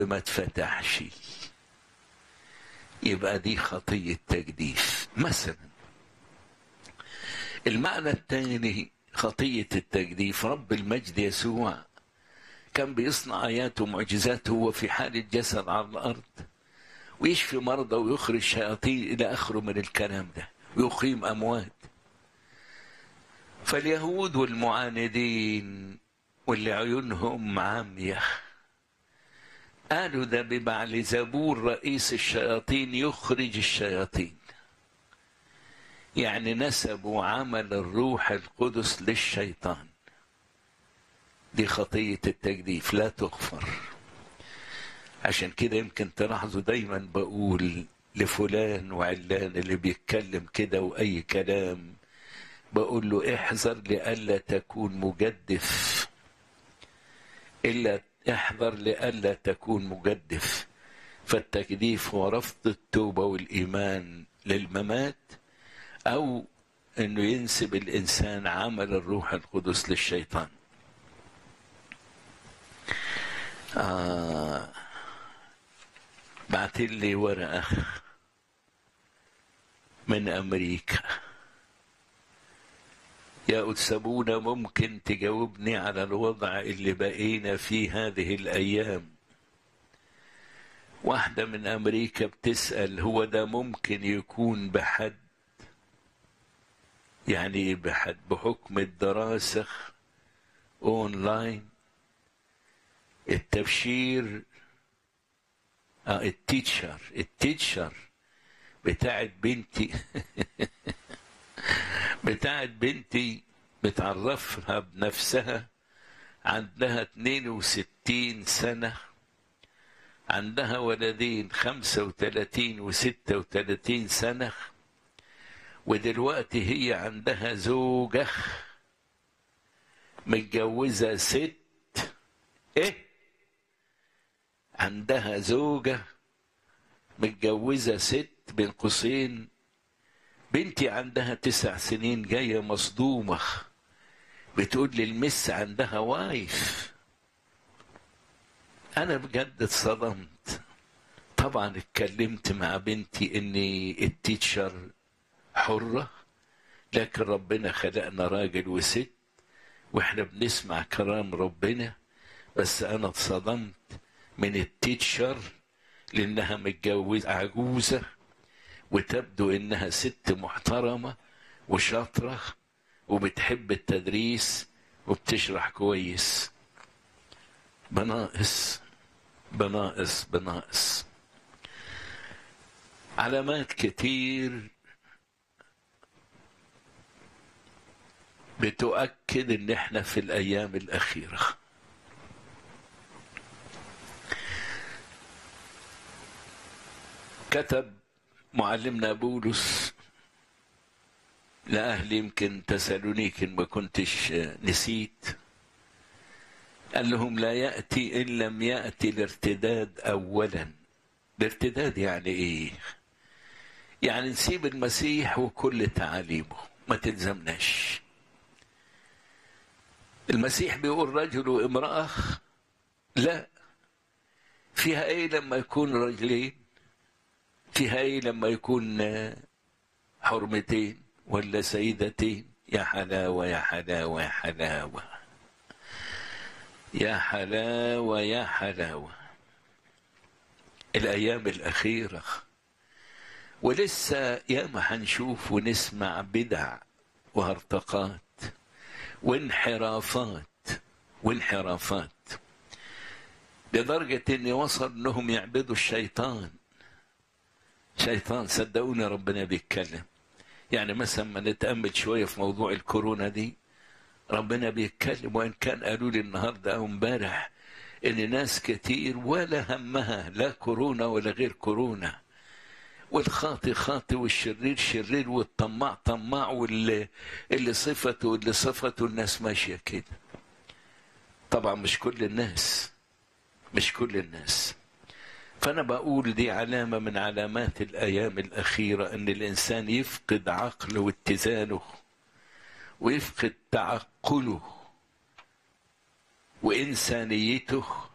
ما اتفتحش يبقى دي خطية تجديف مثلا المعنى الثاني خطية التجديف رب المجد يسوع كان بيصنع آيات ومعجزات هو في حال الجسد على الأرض ويشفي مرضى ويخرج شياطين إلى آخره من الكلام ده ويقيم أموات فاليهود والمعاندين واللي عيونهم عامية قالوا ده ببعل زبور رئيس الشياطين يخرج الشياطين يعني نسبوا عمل الروح القدس للشيطان دي خطية التجديف لا تغفر عشان كده يمكن تلاحظوا دايما بقول لفلان وعلان اللي بيتكلم كده واي كلام بقول له احذر لئلا تكون مجدف الا احذر لئلا تكون مجدف فالتجديف هو رفض التوبه والايمان للممات او انه ينسب الانسان عمل الروح القدس للشيطان آه بعت لي ورقة من أمريكا يا أتسبونا ممكن تجاوبني على الوضع اللي بقينا فيه هذه الأيام واحدة من أمريكا بتسأل هو ده ممكن يكون بحد يعني إيه بحد بحكم الدراسة أونلاين التبشير اه التيتشر التيتشر بتاعت بنتي بتاعت بنتي بتعرفها بنفسها عندها 62 سنة عندها ولدين 35 و 36 سنة ودلوقتي هي عندها زوجة متجوزة ست ايه عندها زوجة متجوزة ست بين قوسين بنتي عندها تسع سنين جاية مصدومة بتقول لي المس عندها وايف أنا بجد اتصدمت طبعا اتكلمت مع بنتي إني التيتشر حرة لكن ربنا خلقنا راجل وست واحنا بنسمع كلام ربنا بس أنا اتصدمت من التيتشر لانها متجوزه عجوزه وتبدو انها ست محترمه وشاطره وبتحب التدريس وبتشرح كويس بناقص بناقص بناقص علامات كتير بتؤكد ان احنا في الايام الاخيره كتب معلمنا بولس لأهل يمكن تسالونيك إن ما كنتش نسيت قال لهم لا يأتي إن لم يأتي الارتداد أولا الارتداد يعني إيه يعني نسيب المسيح وكل تعاليمه ما تلزمناش المسيح بيقول رجل وامرأة لا فيها ايه لما يكون رجلين فيها ايه لما يكون حرمتين ولا سيدتين يا حلاوة يا حلاوة يا حلاوة يا حلاوة يا حلاوة الأيام الأخيرة ولسه ياما هنشوف ونسمع بدع وهرطقات وانحرافات وانحرافات لدرجة إن وصل إنهم يعبدوا الشيطان شيطان صدقوني ربنا بيتكلم يعني مثلا ما نتأمل شوية في موضوع الكورونا دي ربنا بيتكلم وإن كان قالوا لي النهاردة أو امبارح إن ناس كتير ولا همها لا كورونا ولا غير كورونا والخاطي خاطي والشرير شرير والطماع طماع واللي اللي صفته واللي صفته الناس ماشية كده طبعا مش كل الناس مش كل الناس فأنا بقول دي علامة من علامات الأيام الأخيرة أن الإنسان يفقد عقله واتزانه ويفقد تعقله وإنسانيته